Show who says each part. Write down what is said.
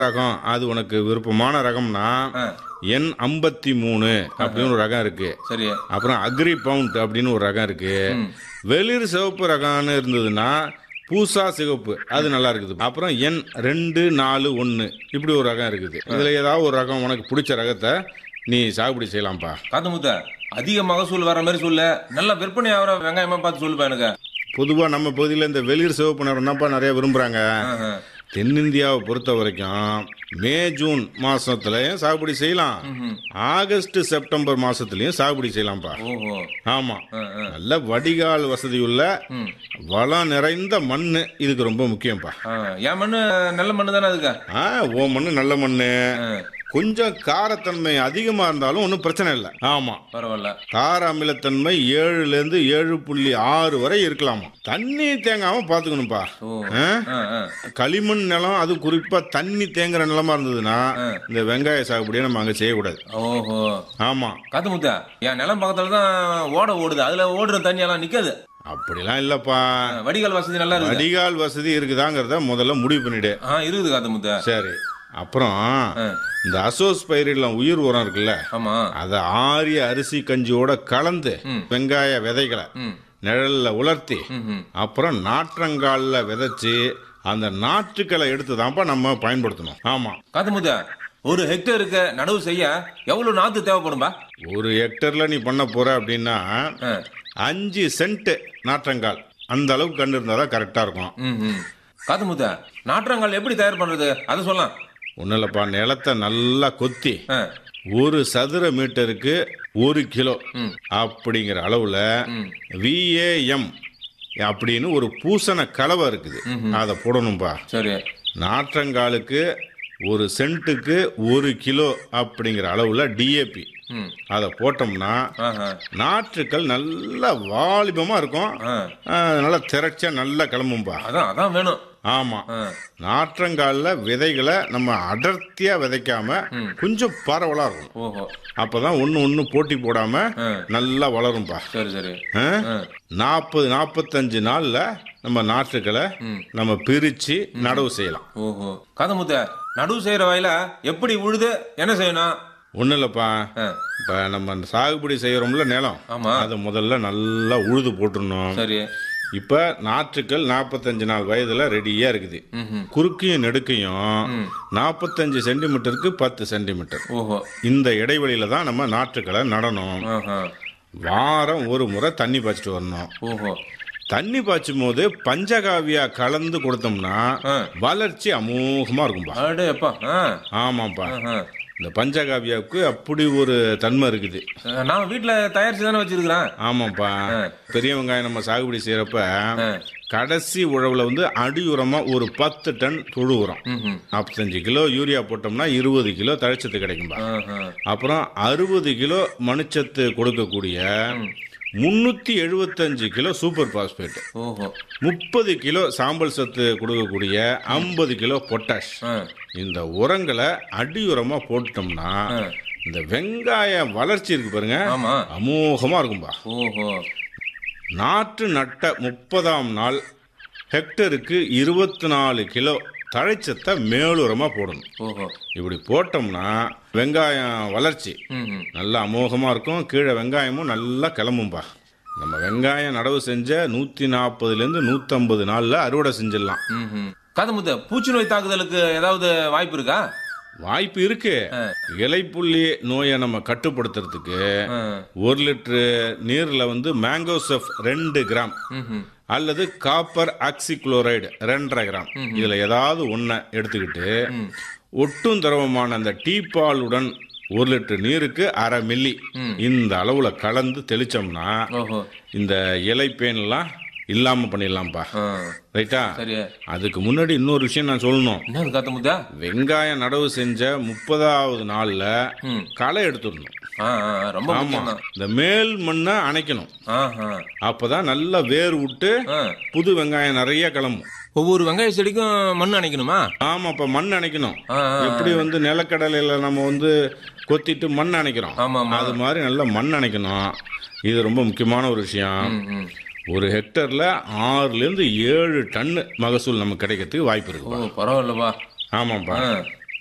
Speaker 1: ரகம் அது உனக்கு விருப்பமான ரகம்னா
Speaker 2: ஆ,
Speaker 1: என் ஐம்பத்தி மூணு அப்படின்னு ஒரு ரகம் இருக்கு
Speaker 2: சரி
Speaker 1: அப்புறம் அக்ரி பவுண்ட் அப்படின்னு ஒரு ரகம் இருக்கு வெளிர் சிவப்பு ரகம்னு இருந்ததுன்னா பூசா சிவப்பு அது நல்லா இருக்குது அப்புறம் எண் ரெண்டு நாலு ஒன்று இப்படி ஒரு ரகம் இருக்குது இதில் ஏதாவது ஒரு ரகம் உனக்கு பிடிச்ச ரகத்தை நீ சாகுபடி செய்யலாம்ப்பா
Speaker 2: காத்தமுத்த அதிக மகசூல் வர மாதிரி சொல்லு நல்ல விற்பனை ஆகிற வெங்காயமா பார்த்து சொல்லுப்பா எனக்கு
Speaker 1: பொதுவாக நம்ம பகுதியில் இந்த வெளிர் சிவப்பு நிறம் தான்ப்பா நிறைய விரும்புகிறாங்க
Speaker 2: ஆஹா.
Speaker 1: தென்னிந்தியாவை பொறுத்த வரைக்கும் மே ஜூன் மாசத்துலயும் சாகுபடி செய்யலாம் ஆகஸ்ட் செப்டம்பர் மாசத்துலயும் சாகுபடி செய்யலாம்ப்பா
Speaker 2: ஓஹோ
Speaker 1: ஆமா
Speaker 2: ஆ, ஆ.
Speaker 1: நல்ல வடிகால் வசதி உள்ள வளம் நிறைந்த மண்ணு இதுக்கு ரொம்ப முக்கியம்ப்பா
Speaker 2: ஆ, என் மண்ணு நல்ல மண்ணு தானே அதுக்கு
Speaker 1: ஆ ஓ மண்ணு நல்ல மண்ணு
Speaker 2: ஆ,
Speaker 1: கொஞ்சம் காரத்தன்மை அதிகமா இருந்தாலும் ஒன்றும் பிரச்சனை இல்லை ஆமா
Speaker 2: பரவாயில்ல
Speaker 1: கார அமிலத்தன்மை ஏழுல இருந்து ஏழு புள்ளி ஆறு வரை இருக்கலாமா தண்ணி தேங்காம பாத்துக்கணும்ப்பா
Speaker 2: ஓ
Speaker 1: ஆ?
Speaker 2: ஆ, ஆ.
Speaker 1: களிமண் நிலம் அது குறிப்பா தண்ணி தேங்குற நிலமா இருந்ததுன்னா இந்த வெங்காய சாகுபடியை நம்ம அங்க செய்யக்கூடாது
Speaker 2: ஓஹோ
Speaker 1: ஆமா
Speaker 2: காத்தமுத்த என் நிலம் பக்கத்துல தான் ஓட ஓடுது அதுல ஓடுற தண்ணி எல்லாம் நிக்காது
Speaker 1: அப்படிலாம் இல்லப்பா
Speaker 2: ஆ, வடிகால் வசதி நல்லா இருக்குது
Speaker 1: வடிகால் வசதி இருக்குதாங்கிறத முதல்ல முடிவு பண்ணிடு
Speaker 2: ஆ இருக்குது காத்தமுத்த
Speaker 1: சரி அப்புறம்
Speaker 2: ஆ,
Speaker 1: இந்த அசோஸ் பயிரிடலாம் உயிர் உரம் இருக்குல்ல
Speaker 2: ஆமா
Speaker 1: அதை ஆரிய அரிசி கஞ்சியோட கலந்து வெங்காய விதைகளை
Speaker 2: ம்.
Speaker 1: நிழல்ல உலர்த்தி
Speaker 2: ம், ம்.
Speaker 1: அப்புறம் நாற்றங்கால்ல விதைச்சு அந்த நாற்றுக்களை எடுத்து தான்ப்பா நம்ம பயன்படுத்தணும் ஆமா
Speaker 2: காத்தமுத்த ஒரு ஹெக்டருக்கு நடவு செய்ய எவ்வளவு நாத்து தேவைப்படும்பா
Speaker 1: ஒரு ஹெக்டர்ல நீ பண்ண போற அப்படின்னா
Speaker 2: ஆ,
Speaker 1: அஞ்சு சென்ட் நாற்றங்கால் அந்த அளவுக்கு கண்டு இருந்தா தான் கரெக்டா இருக்கும்
Speaker 2: ம், ம். காத்தமுத்த நாற்றங்கால் எப்படி தயார் பண்றது அதை சொல்லலாம்
Speaker 1: ஒன்றும் இல்லைப்பா நிலத்தை நல்லா கொத்தி
Speaker 2: ஆ,
Speaker 1: ஒரு சதுர மீட்டருக்கு ஒரு கிலோ அப்படிங்கிற அளவுல விஏஎம் அப்படின்னு ஒரு பூசண கலவை இருக்குது அதை போடணும்பா
Speaker 2: சரி
Speaker 1: நாற்றங்காலுக்கு ஒரு சென்ட்டுக்கு ஒரு கிலோ அப்படிங்கிற அளவுல டிஏபி
Speaker 2: ம்.
Speaker 1: அதை போட்டோம்னா
Speaker 2: ஆஹா.
Speaker 1: நாற்றுக்கள் நல்ல வாலிபமா இருக்கும்
Speaker 2: ஆ.
Speaker 1: ஆ, நல்லா திரட்சியா நல்லா கிளம்பும்பா
Speaker 2: அதான் அதான் வேணும்
Speaker 1: ஆமா
Speaker 2: ஆ.
Speaker 1: நாற்றங்கால்ல விதைகளை நம்ம அடர்த்தியா விதைக்காம கொஞ்சம் பரவலா இருக்கும்
Speaker 2: ஓஹோ
Speaker 1: அப்பதான் ஒண்ணு ஒண்ணு போட்டி போடாம
Speaker 2: ஆ.
Speaker 1: நல்லா வளரும்பா
Speaker 2: சரி சரி
Speaker 1: ஆ?
Speaker 2: ஆ.
Speaker 1: நாற்பது நாற்பத்தஞ்சு நாள்ல நம்ம நாற்றுக்களை நம்ம பிரிச்சு நடவு செய்யலாம்
Speaker 2: ஓஹோ காதமுத்த நடுவு செய்யற வயல எப்படி உழுது என்ன செய்யணும்
Speaker 1: ஒண்ணும் இல்லப்பா
Speaker 2: ஆ,
Speaker 1: இப்ப நம்ம அந்த சாகுபடி செய்யறோம்ல நிலம்
Speaker 2: ஆமா
Speaker 1: அதை முதல்ல நல்லா உழுது போட்டுடணும்
Speaker 2: சரி
Speaker 1: இப்ப நாற்றுக்கள் நாற்பத்தஞ்சு நாள் வயதுல ரெடியா இருக்குது
Speaker 2: ம்ஹும்.
Speaker 1: குறுக்கையும் நெடுக்கையும் நாற்பத்தஞ்சு சென்டிமீட்டருக்கு பத்து சென்டிமீட்டர்
Speaker 2: ஓஹோ
Speaker 1: இந்த இடைவெளியில தான் நம்ம நாற்றுக்களை நடணும்
Speaker 2: ஆஹா.
Speaker 1: வாரம் ஒரு முறை தண்ணி பாய்ச்சிட்டு வரணும்
Speaker 2: ஓஹோ
Speaker 1: தண்ணி பாய்ச்சும் போது பஞ்சகாவியா கலந்து கொடுத்தோம்னா
Speaker 2: ஆ.
Speaker 1: வளர்ச்சி அமோகமா இருக்கும்பா
Speaker 2: அடே அப்பா ஆ.
Speaker 1: ஆமாப்பா
Speaker 2: ஆஹா.
Speaker 1: இந்த பஞ்சகாவியாவுக்கு அப்படி ஒரு தன்மை இருக்குது
Speaker 2: நான் வீட்டுல தயாரிச்சு தானே வச்சிருக்கிறேன்
Speaker 1: ஆமாப்பா பெரிய வெங்காயம் நம்ம சாகுபடி செய்யறப்ப கடைசி உழவுல வந்து அடி உரமா ஒரு பத்து டன் தொழு உரம்
Speaker 2: ம்ஹும்.
Speaker 1: நாற்பத்தஞ்சு கிலோ யூரியா போட்டோம்னா இருபது கிலோ தழைச்சத்து கிடைக்கும்பா
Speaker 2: ஆஹா.
Speaker 1: அப்புறம் அறுபது கிலோ மணிச்சத்து கொடுக்கக்கூடிய முன்னூத்தி எழுபத்தஞ்சு கிலோ சூப்பர் பாஸ்பேட்
Speaker 2: ஓஹோ
Speaker 1: முப்பது கிலோ சாம்பல் சத்து கொடுக்கக்கூடிய ஐம்பது கிலோ பொட்டாஷ்
Speaker 2: ஆ.
Speaker 1: இந்த உரங்களை அடி உரமா போட்டுட்டோம்னா இந்த வெங்காய வளர்ச்சி இருக்கு பாருங்க
Speaker 2: ஆமா
Speaker 1: அமோகமா இருக்கும்பா
Speaker 2: ஓஹோ
Speaker 1: நாற்று நட்ட முப்பதாம் நாள் ஹெக்டருக்கு இருபத்தி நாலு கிலோ தழைச்சத்தை மேலுரமா போடணும்
Speaker 2: ஓஹோ
Speaker 1: இப்படி போட்டோம்னா வெங்காயம் வளர்ச்சி
Speaker 2: ம்ஹும்.
Speaker 1: நல்லா அமோகமா இருக்கும் கீழே வெங்காயமும் நல்லா கிளம்பும்பா நம்ம வெங்காயம் நடவு செஞ்ச நூத்தி நாற்பதுலேருந்து நூற்றம்பது நாளில் அறுவடை செஞ்சிடலாம்
Speaker 2: ம்ஹும். காதமுத்த பூச்சி நோய் தாக்குதலுக்கு ஏதாவது வாய்ப்பு இருக்கா
Speaker 1: வாய்ப்பு இருக்கு இலைப்புள்ளி நோயை நம்ம கட்டுப்படுத்துறதுக்கு
Speaker 2: ஆ.
Speaker 1: ஒரு லிட்டரு நீர்ல வந்து மேங்கோசெஃப் ரெண்டு கிராம்
Speaker 2: ம்ஹும்.
Speaker 1: அல்லது காப்பர் ஆக்சிக்ளோரைடு ரெண்டரை கிராம் இதுல ஏதாவது ஒன்றை எடுத்துக்கிட்டு ஒட்டும் திரவமான அந்த டீப்பாலுடன் ஒரு லிட்டர் நீருக்கு அரை மில்லி இந்த அளவுல கலந்து தெளிச்சோம்னா
Speaker 2: ஓஹோ
Speaker 1: இந்த இலைப்பேன்லாம் இல்லாம பண்ணிடலாம்ப்பா
Speaker 2: ஆ.
Speaker 1: ரைட்டா
Speaker 2: சரி
Speaker 1: அதுக்கு முன்னாடி இன்னொரு விஷயம் நான் சொல்லணும்
Speaker 2: என்னது காத்தமுத்தா
Speaker 1: வெங்காயம் நடவு செஞ்ச முப்பதாவது நாள்ல
Speaker 2: ம்.
Speaker 1: களை எடுத்துடணும்
Speaker 2: ஆ, ஆ, ஆ, ரொம்ப
Speaker 1: ஆமா
Speaker 2: முக்கியம் தான்
Speaker 1: இந்த மேல் மண்ணை அணைக்கணும்
Speaker 2: ஆஹா.
Speaker 1: அப்பதான் நல்லா வேர் விட்டு
Speaker 2: ஆ.
Speaker 1: புது வெங்காயம் நிறைய கிளம்பும்
Speaker 2: ஒவ்வொரு வெங்காய செடிக்கும் மண் அணைக்கணுமா
Speaker 1: ஆமாப்பா மண் அணைக்கணும்
Speaker 2: ஆ, ஆ, ஆ.
Speaker 1: எப்படி வந்து நிலக்கடலையில நம்ம வந்து கொத்திட்டு மண் அணைக்கிறோம்
Speaker 2: ஆமா ஆமா
Speaker 1: அது மாதிரி நல்லா மண் அணைக்கணும் இது ரொம்ப முக்கியமான ஒரு விஷயம்
Speaker 2: ம், ம்.
Speaker 1: ஒரு ஹெக்டர்ல ஆறுல இருந்து ஏழு டன்னு மகசூல் நமக்கு கிடைக்கிறதுக்கு வாய்ப்பு
Speaker 2: ஓ
Speaker 1: இருக்குப்பா
Speaker 2: பரவாயில்லப்பா
Speaker 1: ஆமாப்பா
Speaker 2: ஆ.